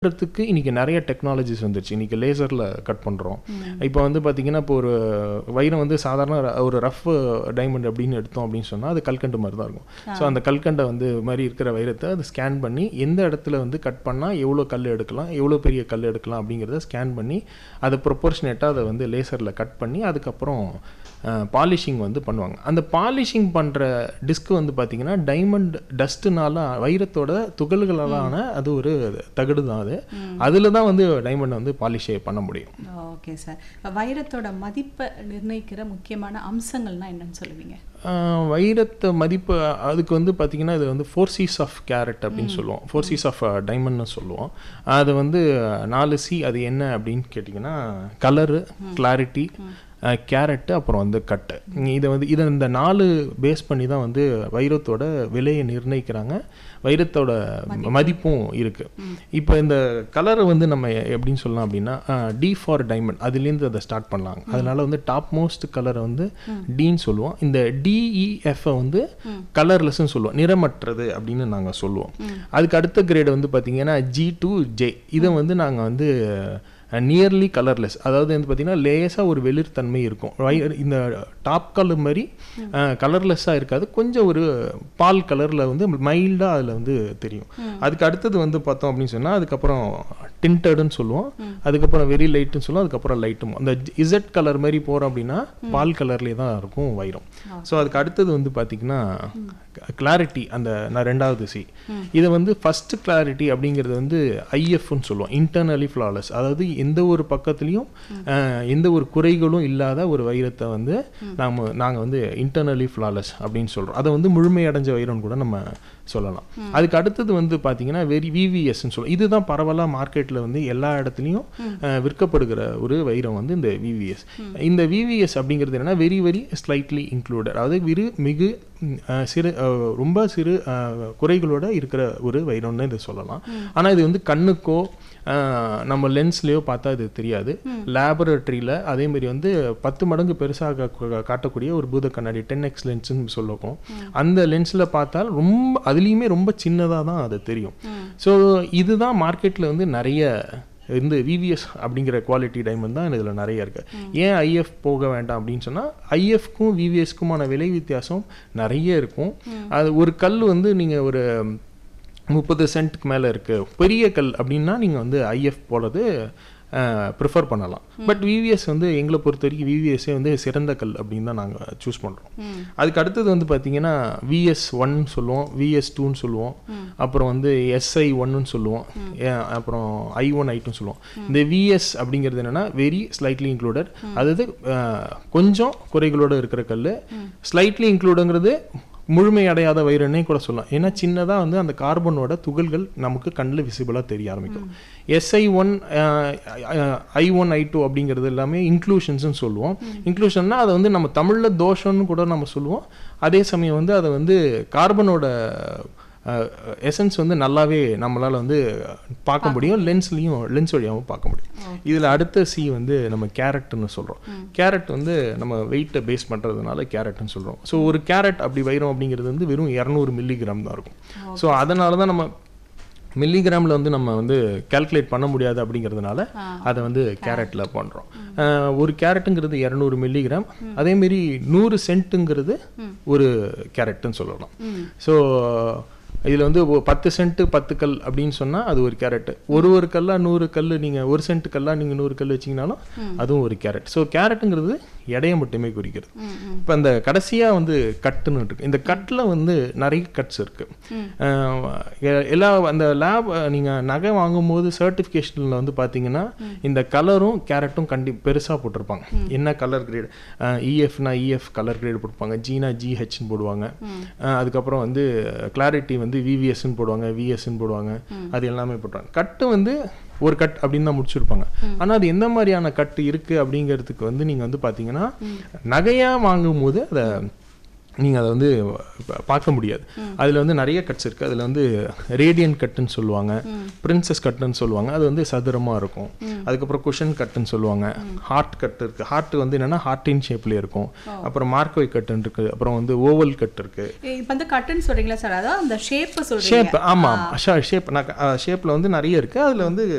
பண்ணுறதுக்கு இன்றைக்கி நிறைய டெக்னாலஜிஸ் வந்துருச்சு இன்றைக்கி லேசரில் கட் பண்ணுறோம் இப்போ வந்து பார்த்திங்கன்னா இப்போ ஒரு வைரம் வந்து சாதாரண ர- ஒரு ரஃப் டைமண்ட் அப்படின்னு எடுத்தோம் அப்படின்னு சொன்னால் அது கல்கண்டு மாதிரி தான் இருக்கும் ஸோ அந்த கல்கண்டை வந்து மாதிரி இருக்கிற வைரத்தை அது ஸ்கேன் பண்ணி எந்த இடத்துல வந்து கட் பண்ணால் எவ்வளோ கல் எடுக்கலாம் எவ்வளோ பெரிய கல் எடுக்கலாம் அப்படிங்கிறத ஸ்கேன் பண்ணி அதை ப்ரொப்போர்ஷனேட்டாக அதை வந்து லேசரில் கட் பண்ணி அதுக்கப்புறம் பாலிஷிங் வந்து பண்ணுவாங்க அந்த பாலிஷிங் பண்ணுற டிஸ்க் வந்து பார்த்திங்கன்னா டைமண்ட் டஸ்ட்டுனால வைரத்தோட துகள்களாலான அது ஒரு தகடு தான் அது அதில் தான் வந்து டைமண்டை வந்து பாலிஷே பண்ண முடியும் ஓகே சார் வைரத்தோட மதிப்பை நிர்ணயிக்கிற முக்கியமான அம்சங்கள்னா என்னன்னு சொல்லுவீங்க ஆஹ் வைரத்தை மதிப்பு அதுக்கு வந்து பார்த்திங்கன்னா இது வந்து ஃபோர் சீஸ் ஆஃப் கேரட் அப்படின்னு சொல்லுவோம் ஃபோர் சீஸ் ஆஃப் டைமண்ட்னு சொல்லுவோம் அது வந்து நாலு சி அது என்ன அப்படின்னு கேட்டிங்கன்னா கலரு கிளாரிட்டி கேரட்டு அப்புறம் வந்து கட்டு இதை வந்து இதை இந்த நாலு பேஸ் பண்ணி தான் வந்து வைரத்தோட விலையை நிர்ணயிக்கிறாங்க வைரத்தோட மதிப்பும் இருக்கு இப்போ இந்த கலரை வந்து நம்ம எப்படின்னு சொல்லலாம் அப்படின்னா டி ஃபார் டைமண்ட் அதுலேருந்து அதை ஸ்டார்ட் பண்ணலாம் அதனால வந்து டாப் மோஸ்ட் கலரை வந்து டின்னு சொல்லுவோம் இந்த டிஇஎஃப் வந்து கலர்லெஸ்ன்னு சொல்லுவோம் நிறமற்றது அப்படின்னு நாங்கள் சொல்லுவோம் அதுக்கு அடுத்த கிரேடு வந்து பார்த்தீங்கன்னா ஜி டு ஜே இதை வந்து நாங்கள் வந்து நியர்லி கலர்லெஸ் அதாவது வந்து பார்த்தீங்கன்னா லேசாக ஒரு வெளிர்த்தன்மை இருக்கும் வை- இந்த டாப் கலர் மாதிரி கலர்லெஸ்ஸாக இருக்காது கொஞ்சம் ஒரு பால் கலரில் வந்து மைல்டாக அதில் வந்து தெரியும் அதுக்கு அடுத்தது வந்து பார்த்தோம் அப்படின்னு சொன்னால் அதுக்கப்புறம் டிண்டடுன்னு சொல்லுவோம் அதுக்கப்புறம் வெரி லைட்டுன்னு சொல்லுவோம் அதுக்கப்புறம் லைட்டும் அந்த இசட் கலர் மாதிரி போகிறோம் அப்படின்னா பால் கலர்லேயே தான் இருக்கும் வைரம் ஸோ அதுக்கு அடுத்தது வந்து பார்த்திங்கன்னா கிளாரிட்டி அந்த நான் ரெண்டாவது சி இதை வந்து ஃபர்ஸ்ட் கிளாரிட்டி அப்படிங்கிறது வந்து ஐஎஃப்னு சொல்லுவோம் இன்டர்னலி ஃப்ளாலஸ் அதாவது எந்த ஒரு பக்கத்துலேயும் எந்த ஒரு குறைகளும் இல்லாத ஒரு வைரத்தை வந்து நாம நாங்கள் வந்து இன்டர்னலி ஃப்ளாலஸ் அப்படின்னு சொல்கிறோம் அதை வந்து முழுமையடைஞ்ச வைரம்னு கூட நம்ம சொல்லலாம் அதுக்கு அடுத்தது வந்து பார்த்தீங்கன்னா வெரி விவிஎஸ்ன்னு சொல்லுவோம் இதுதான் பரவலாக மார்க்கெட்டில் வந்து எல்லா இடத்துலையும் அஹ், விற்கப்படுகிற ஒரு வைரம் வந்து இந்த விவிஎஸ் இந்த விவிஎஸ் அப்படிங்கிறது என்னன்னா வெரி வெரி ஸ்லைட்லி இன்க்ளூடட் அதாவது விரு மிகு ம், அஹ், சிறு அஹ், ரொம்ப சிறு அஹ், குறைகளோட இருக்கிற ஒரு வைரம்னு இதை சொல்லலாம் ஆனால் இது வந்து கண்ணுக்கோ அஹ், நம்ம லென்ஸ்லேயோ பார்த்தா இது தெரியாது லேபரேட்டரியில் அதேமாரி வந்து பத்து மடங்கு பெருசாக கா- காட்டக்கூடிய ஒரு பூத கண்ணாடி டென் எக்ஸ் லென்ஸ்னு சொல்லுவோம் அந்த லென்ஸில் பார்த்தால் ரொம்ப அதுலேயுமே ரொம்ப சின்னதாக தான் அது தெரியும் ஸோ இதுதான் மார்க்கெட்டில் வந்து நிறைய இந்த விவிஎஸ் அப்படிங்கிற குவாலிட்டி டைமண்ட் தான் இதில் நிறைய இருக்கு ஏன் ஐஎஃப் போக வேண்டாம் அப்படின்னு சொன்னால் ஐஎஃப்க்கும் விவிஎஸ்க்குமான விலை வித்தியாசம் நிறைய இருக்கும் அது ஒரு கல் வந்து நீங்கள் ஒரு முப்பது சென்ட்டுக்கு மேலே இருக்குது பெரிய கல் அப்படின்னா நீங்கள் வந்து ஐஎஃப் போடுறது ப்ரிஃபர் பண்ணலாம் பட் விவிஎஸ் வந்து எங்களை பொறுத்த வரைக்கும் விவிஎஸ்ஸே வந்து சிறந்த கல் அப்படின்னு தான் நாங்கள் சூஸ் பண்ணுறோம் அதுக்கு அடுத்தது வந்து பார்த்தீங்கன்னா விஎஸ் ஒன் சொல்லுவோம் விஎஸ் டூன்னு சொல்லுவோம் அப்புறம் வந்து எஸ்ஐ ஒன்னு சொல்லுவோம் ஏ- அப்புறம் ஐ ஒன் ஐ டூன்னு சொல்லுவோம் இந்த விஎஸ் அப்படிங்கிறது என்னன்னா வெரி ஸ்லைட்லி இன்க்ளூடட் அதாவது அஹ், கொஞ்சம் குறைகளோட இருக்கிற கல் ஸ்லைட்லி இன்க்ளூடுங்கிறது முழுமை அடையாத வைரன்னே கூட சொல்லலாம் ஏன்னா சின்னதாக வந்து அந்த கார்பனோட துகள்கள் நமக்கு கண்ணில் விசிபிளாக தெரிய ஆரம்பிக்கும் SI one I one I two அப்படிங்கிறது எல்லாமே இன்க்ளூஷன்ஸ்னு சொல்லுவோம் இன்க்ளூஷன்னா அதை வந்து நம்ம தமிழில் தோஷம்னு கூட நம்ம சொல்லுவோம் அதே சமயம் வந்து அதை வந்து கார்பனோட எசன்ஸ் வந்து நல்லாவே நம்மளால் வந்து பார்க்க முடியும் லென்ஸ்லையும் லென்ஸ் வழியாகவும் பார்க்க முடியும் இதில் அடுத்த சி வந்து நம்ம கேரட்னு சொல்கிறோம் கேரட் வந்து நம்ம வெயிட்டை பேஸ் பண்ணுறதுனால கேரட்னு சொல்கிறோம் ஸோ ஒரு கேரட் அப்படி வைரம் அப்படிங்கிறது வந்து வெறும் இரநூறு மில்லிகிராம் தான் இருக்கும் ஸோ அதனால தான் நம்ம மில்லிகிராமில் வந்து நம்ம வந்து கால்குலேட் பண்ண முடியாது அப்படிங்கிறதுனால அதை வந்து கேரட்டில் பண்ணுறோம் ஒரு கேரட்டுங்கிறது இரநூறு மில்லிகிராம் அதேமாரி நூறு சென்ட்டுங்கிறது ஒரு கேரட்டுன்னு சொல்லலாம் ஸோ இதில் வந்து ஒ- பத்து சென்ட்டு பத்து கல் அப்படின்னு சொன்னால் அது ஒரு கேரட்டு ஒரு ஒரு கல்லா நூறு கல் நீங்கள் ஒரு சென்ட் கல்லா நீங்கள் நூறு கல் வச்சிங்கனாலும் அதுவும் ஒரு கேரட் ஸோ கேரட்டுங்கிறது எடையை மட்டுமே குறிக்கிறது இப்போ அந்த கடைசியாக வந்து கட்டுன்னு இருக்கு இந்த கட்டில் வந்து நிறைய கட்ஸ் இருக்கு அஹ் எ- எல்லா அந்த லேப் நீங்கள் நகை வாங்கும்போது சர்டிஃபிகேஷனில் வந்து பார்த்தீங்கன்னா இந்த கலரும் கேரட்டும் கண்டி பெருசாக போட்டிருப்பாங்க என்ன கலர் கிரேடு இஎஃப்னா இஎஃப் கலர் கிரேடு போட்டிருப்பாங்க ஜினா ஜிஹெச்னு போடுவாங்க அஹ் அதுக்கப்புறம் வந்து கிளாரிட்டி வந்து விவிஎஸ்ன்னு போடுவாங்க விஎஸ்ன்னு போடுவாங்க அது எல்லாமே போட்டுருவாங்க கட்டு வந்து ஒரு கட் அப்படின்னு தான் முடிச்சிருப்பாங்க ஆனால் அது எந்த மாதிரியான கட்டு இருக்குது அப்படிங்கிறதுக்கு வந்து நீங்கள் வந்து பார்த்தீங்கன்னா நகையாக வாங்கும்போது அதை நீங்கள் அதை வந்து ப- பார்க்க முடியாது அதில் வந்து நிறைய கட்ஸ் இருக்குது அதில் வந்து ரேடியன் கட்டுன்னு சொல்லுவாங்க பிரின்சஸ் கட்டுன்னு சொல்லுவாங்க அது வந்து சதுரமாக இருக்கும் அதுக்கப்புறம் குஷன் கட்டுன்னு சொல்லுவாங்க ஹார்ட் கட் இருக்குது ஹார்ட் வந்து என்னென்னா ஹார்ட்டின் ஷேப்லேயே இருக்கும் அப்புறம் மார்க்கோய் கட்டுன்னு இருக்குது அப்புறம் வந்து ஓவல் கட் இருக்குது இப்போ வந்து கட்டுன்னு சொல்றீங்களா சார் அதான் அந்த ஷேப் சொல்றீங்க ஷேப் ஆமாம் ஷேப் நான் ஷேப்பில் வந்து நிறைய இருக்குது அதில் வந்து